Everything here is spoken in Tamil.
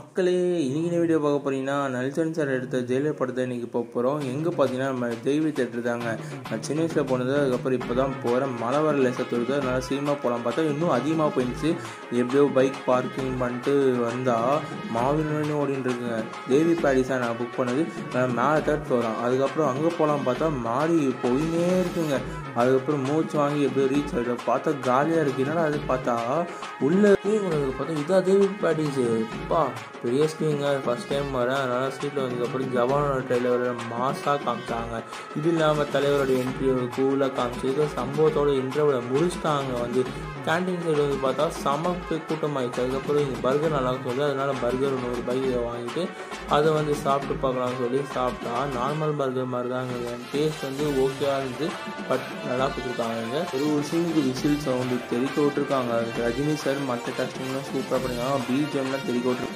மக்களே இன்னைக்கு வீடியோ பார்க்க போறீங்கன்னா நெல்சன் சார் எடுத்த ஜெயிலர் படத்தை இன்னைக்கு போக போகிறோம் எங்கே பார்த்தீங்கன்னா நம்ம தெய்வ தேட்டர் தாங்க நான் சின்ன வயசில் போனது அதுக்கப்புறம் இப்போ தான் போகிறேன் மழை வர லேசாக தொழுது அதனால சீக்கிரமாக போகலாம் பார்த்தா இன்னும் அதிகமாக போயிடுச்சு எப்படியோ பைக் பார்க்கிங் பண்ணிட்டு வந்தால் மாவினு ஓடின்னு இருக்குங்க தேவி பேடிஸாக நான் புக் பண்ணது நான் மேலே தேர்ட் ஃப்ளோரான் அதுக்கப்புறம் அங்கே போகலாம் பார்த்தா மாடி போயினே இருக்குங்க அதுக்கப்புறம் மூச்சு வாங்கி எப்படியோ ரீச் ஆகிடும் பார்த்தா காலியாக இருக்கு என்னடா அது பார்த்தா உள்ள ஸ்க்ரீன் கொண்டதுக்கு பார்த்தா இதான் தேவி பேட்டிஸு பா பெரிய ஸ்க்ரீனுங்க ஃபஸ்ட் டைம் வரேன் அதனால் சீட்டில் வந்ததுக்கப்புறம் ஜவானோட ட்ரெயிலரோட மாஸாக காமிச்சாங்க இது இல்லாமல் தலைவரோட என்ட்ரி கூலாக காமிச்சு இது சம்பவத்தோட இன்டர்வியூ முடிச்சிட்டாங்க வந்து கேன்டீன் சைடு வந்து பார்த்தா செம கூட்டம் ஆயிடுச்சு அதுக்கப்புறம் இங்கே பர்கர் நல்லா சொல்லி அதனால பர்கர் நூறு பைக் வாங்கிட்டு அதை வந்து சாப்பிட்டு பார்க்கலாம்னு சொல்லி சாப்பிட்டா நார்மல் பர்கர் மாதிரி தாங்க டேஸ்ட் வந்து ஓகேவா இருந்துச்சு பட் நல்லா கொடுத்துருக்காங்க ஒரு ஒரு சீனுக்கு விசில் சவுண்டு தெறிக்க விட்டுருக்காங்க ரஜினி சார் மற்ற கஸ்டமர்லாம் சூப்பராக பண்ணிருக்காங்க பிஜிஎம்லாம் தெறிக்க விட்டுருக்காங்க